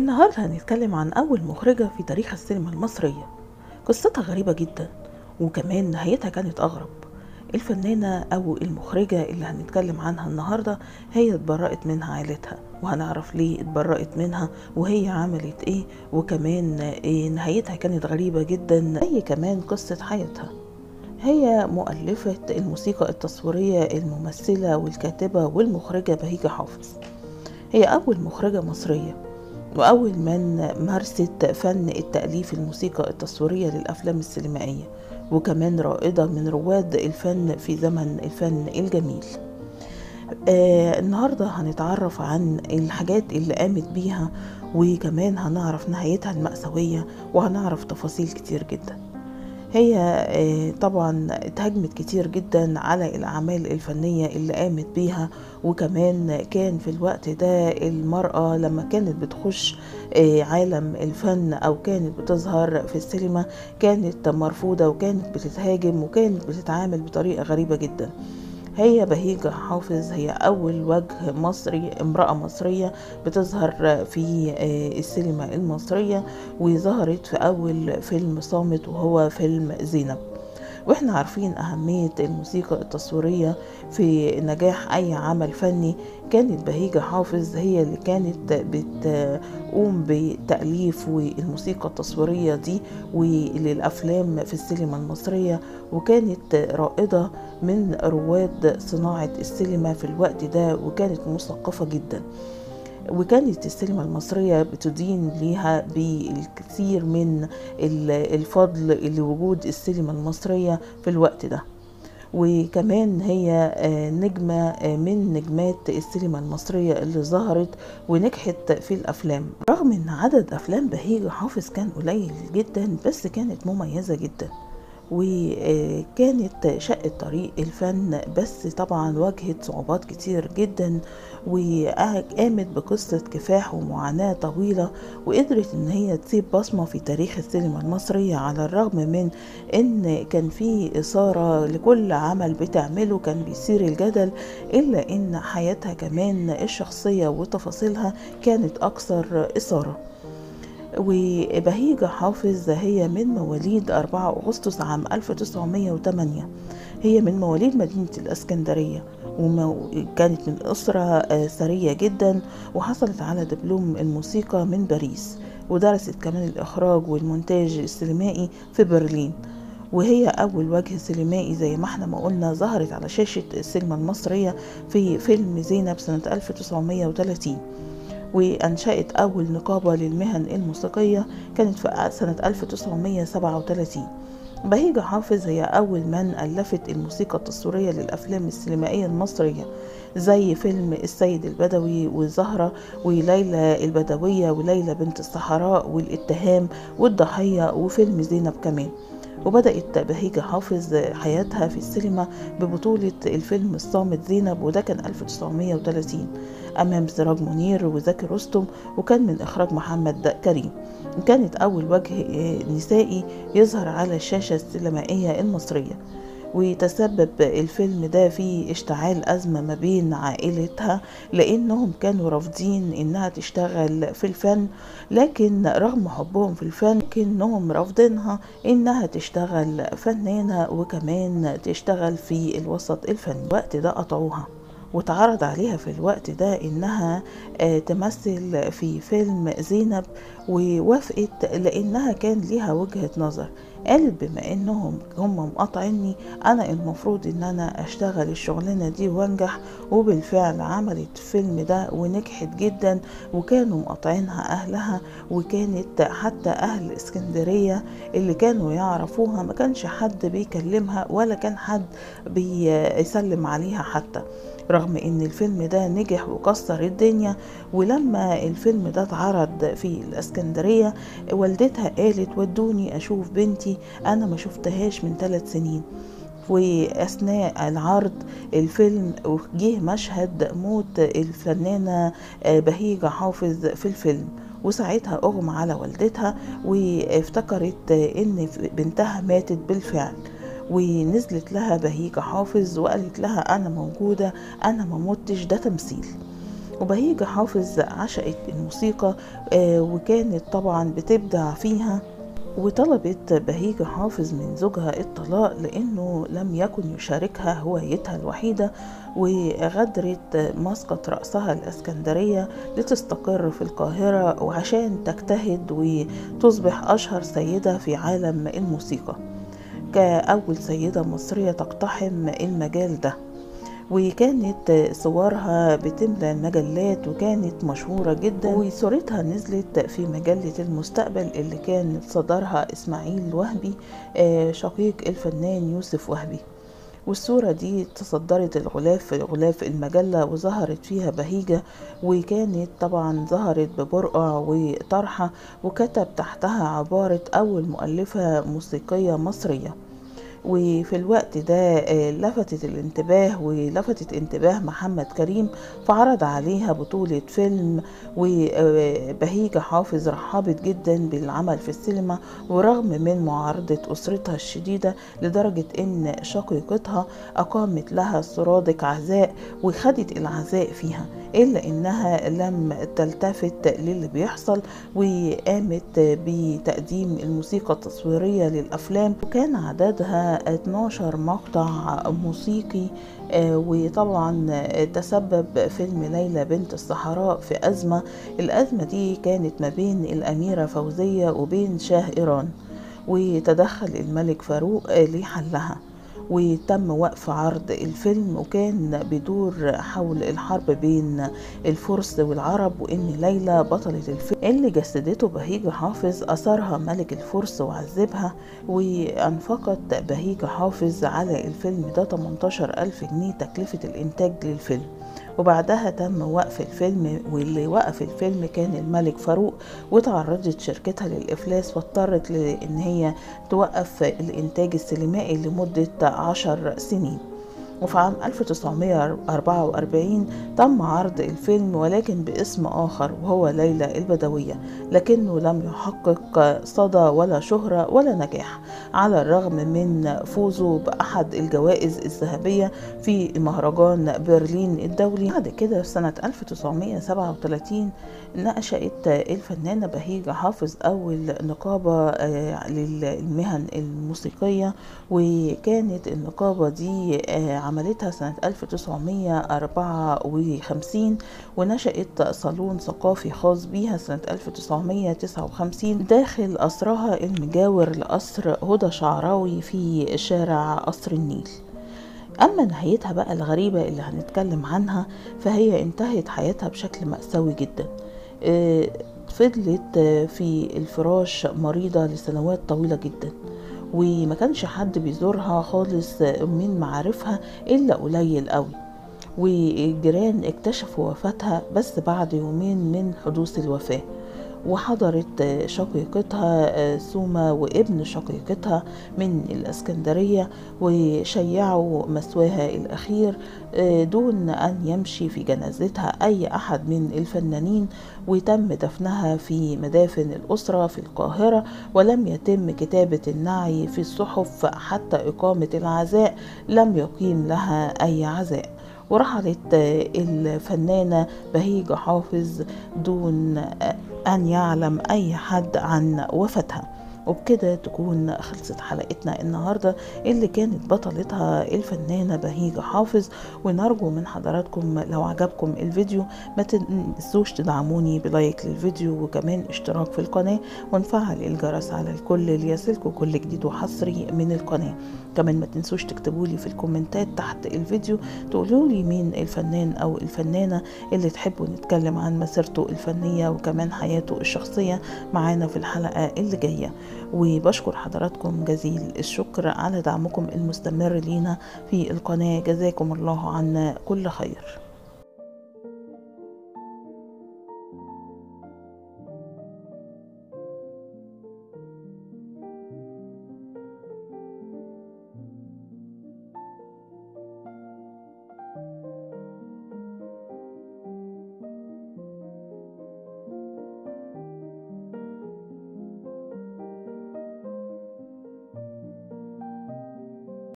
النهاردة هنتكلم عن أول مخرجة في تاريخ السينما المصرية قصتها غريبة جدا وكمان نهايتها كانت أغرب الفنانة أو المخرجة اللي هنتكلم عنها النهاردة هي اتبرأت منها عيلتها وهنعرف ليه اتبرأت منها وهي عملت ايه وكمان إيه نهايتها كانت غريبة جدا هي كمان قصة حياتها هي مؤلفة الموسيقى التصويرية الممثلة والكاتبة والمخرجة بهيجة حافظ هي أول مخرجة مصرية وأول من مارست فن التأليف الموسيقى التصويرية للأفلام السينمائية وكمان رائدة من رواد الفن في زمن الفن الجميل آه النهاردة هنتعرف عن الحاجات اللي قامت بيها وكمان هنعرف نهايتها المأساوية وهنعرف تفاصيل كتير جدا هي آه طبعا اتهاجمت كتير جدا على الأعمال الفنية اللي قامت بيها وكمان كان في الوقت ده المرأة لما كانت بتخش آه عالم الفن أو كانت بتظهر في السينما كانت مرفوضة وكانت بتتهاجم وكانت بتتعامل بطريقة غريبة جدا هي بهيجة حافظ هي أول وجه مصري امرأة مصرية بتظهر في السينما المصرية وظهرت في أول فيلم صامت وهو فيلم زينب واحنا عارفين أهمية الموسيقى التصويرية في نجاح أي عمل فني كانت بهيجة حافظ هي اللي كانت بتقوم بتأليف والموسيقى التصويرية دي وللأفلام في السينما المصرية وكانت رائدة من رواد صناعة السينما في الوقت ده وكانت مثقفة جدا وكانت السينما المصرية بتدين ليها بالكثير من الفضل لوجود السينما المصرية في الوقت ده وكمان هي نجمة من نجمات السينما المصرية اللي ظهرت ونجحت في الأفلام رغم أن عدد أفلام بهيجة حافظ كان قليل جدا بس كانت مميزة جدا وكانت شقت طريق الفن بس طبعا واجهت صعوبات كتير جدا وقامت بقصة كفاح ومعاناة طويلة وقدرت ان هي تسيب بصمة في تاريخ السينما المصرية على الرغم من ان كان في اثارة لكل عمل بتعمله كان بيثير الجدل الا ان حياتها كمان الشخصية وتفاصيلها كانت اكثر اثارة وبهيجة حافظ هي من مواليد 4 أغسطس عام 1908 هي من مواليد مدينة الأسكندرية وكانت من أسرة ثرية جدا وحصلت على دبلوم الموسيقى من باريس ودرست كمان الإخراج والمونتاج السينمائي في برلين وهي أول وجه سينمائي زي ما احنا ما قلنا ظهرت على شاشة السينما المصرية في فيلم زينب سنة 1930 وأنشأت أول نقابة للمهن الموسيقية كانت في سنة 1937 بهيجة حافظ هي أول من ألفت الموسيقى التصويرية للأفلام السينمائية المصرية زي فيلم السيد البدوي وزهرة وليلى البدوية وليلى بنت الصحراء والاتهام والضحية وفيلم زينب كمان وبدأت بهيجة حافظ حياتها في السينما ببطولة الفيلم الصامت زينب وده كان 1930 أمام سراج منير وزكي رستم وكان من إخراج محمد كريم كانت أول وجه نسائي يظهر على الشاشة السينمائية المصرية وتسبب الفيلم ده في اشتعال أزمة ما بين عائلتها لأنهم كانوا رافضين إنها تشتغل في الفن لكن رغم حبهم في الفن كأنهم رافضينها إنها تشتغل فنانة وكمان تشتغل في الوسط الفني الوقت ده قطعوها واتعرض عليها في الوقت ده انها تمثل في فيلم زينب ووافقت لانها كان ليها وجهة نظر قالت بما انهم هم مقاطعيني انا المفروض ان انا اشتغل الشغلانة دي وانجح وبالفعل عملت الفيلم ده ونجحت جدا وكانوا مقاطعينها اهلها وكانت حتى اهل اسكندرية اللي كانوا يعرفوها ما كانش حد بيكلمها ولا كان حد بيسلم عليها حتى رغم ان الفيلم ده نجح وكسر الدنيا ولما الفيلم ده اتعرض في الاسكندرية والدتها قالت ودوني اشوف بنتي انا ما شفتهاش من ثلاث سنين واثناء العرض الفيلم جه مشهد موت الفنانة بهيجة حافظ في الفيلم وساعتها اغمى على والدتها وافتكرت ان بنتها ماتت بالفعل ونزلت لها بهيجة حافظ وقالت لها أنا موجودة أنا ما متش ده تمثيل وبهيجة حافظ عشقت الموسيقى آه، وكانت طبعا بتبدع فيها وطلبت بهيجة حافظ من زوجها الطلاق لأنه لم يكن يشاركها هوايتها الوحيدة وغادرت مسقط رأسها الإسكندرية لتستقر في القاهرة وعشان تجتهد وتصبح أشهر سيدة في عالم الموسيقى كأول سيدة مصرية تقتحم المجال ده وكانت صورها بتملى المجلات وكانت مشهورة جدا وصورتها نزلت في مجلة المستقبل اللي كان صدرها إسماعيل وهبي آه، شقيق الفنان يوسف وهبي والصورة دي تصدرت الغلاف في غلاف المجلة وظهرت فيها بهيجة وكانت طبعا ظهرت ببرقع وطرحة وكتب تحتها عبارة أول مؤلفة موسيقية مصرية وفي الوقت ده آه، لفتت الانتباه ولفتت انتباه محمد كريم فعرض عليها بطولة فيلم وبهيجة حافظ رحبت جدا بالعمل في السينما ورغم من معارضة أسرتها الشديدة لدرجة إن شقيقتها أقامت لها سرادق عزاء وخدت العزاء فيها إلا إنها لم تلتفت للي بيحصل وقامت بتقديم الموسيقى التصويرية للأفلام وكان عددها 12 مقطع موسيقي آه، وطبعا تسبب فيلم ليلى بنت الصحراء في أزمة الأزمة دي كانت ما بين الأميرة فوزية وبين شاه إيران وتدخل الملك فاروق لحلها وتم وقف عرض الفيلم وكان بيدور حول الحرب بين الفرس والعرب وان ليلى بطلة الفيلم اللي جسدته بهيجة حافظ اثرها ملك الفرس وعذبها وانفقت بهيجة حافظ على الفيلم ده 18 ألف جنيه تكلفة الانتاج للفيلم وبعدها تم وقف الفيلم واللي وقف الفيلم كان الملك فاروق وتعرضت شركتها للإفلاس واضطرت لأن هي توقف الإنتاج السينمائي لمدة عشر سنين وفي عام 1944 تم عرض الفيلم ولكن باسم آخر وهو ليلى البدوية لكنه لم يحقق صدى ولا شهرة ولا نجاح على الرغم من فوزه بأحد الجوائز الذهبية في مهرجان برلين الدولي بعد كده في سنة 1937 نشأت الفنانة بهيجة حافظ أول نقابة آه، للمهن الموسيقية وكانت النقابة دي آه، عملتها سنة 1954 ونشأت صالون ثقافي خاص بيها سنة 1959 داخل قصرها المجاور لقصر هدى شعراوي في شارع قصر النيل أما نهايتها بقى الغريبة اللي هنتكلم عنها فهي انتهت حياتها بشكل مأساوي جدا آه، فضلت في الفراش مريضة لسنوات طويلة جدا وما كانش حد بيزورها خالص من معارفها إلا قليل قوي والجيران اكتشفوا وفاتها بس بعد يومين من حدوث الوفاه وحضرت شقيقتها سوما وابن شقيقتها من الاسكندرية وشيعوا مسواها الأخير دون أن يمشي في جنازتها أي أحد من الفنانين وتم دفنها في مدافن الأسرة في القاهرة ولم يتم كتابة النعي في الصحف حتى إقامة العزاء لم يقيم لها أي عزاء ورحلت الفنانة بهيجة حافظ دون أن يعلم أي حد عن وفاتها وبكده تكون خلصت حلقتنا النهاردة اللي كانت بطلتها الفنانة بهيجة حافظ ونرجو من حضراتكم لو عجبكم الفيديو ما تنسوش تدعموني بلايك للفيديو وكمان اشتراك في القناة ونفعل الجرس على الكل ليصلكم كل جديد وحصري من القناة كمان ما تنسوش تكتبوا لي في الكومنتات تحت الفيديو تقولوا لي مين الفنان او الفنانة اللي تحبوا نتكلم عن مسيرته الفنية وكمان حياته الشخصية معانا في الحلقة اللي جاية وبشكر حضراتكم جزيل الشكر على دعمكم المستمر لينا في القناة جزاكم الله عنا كل خير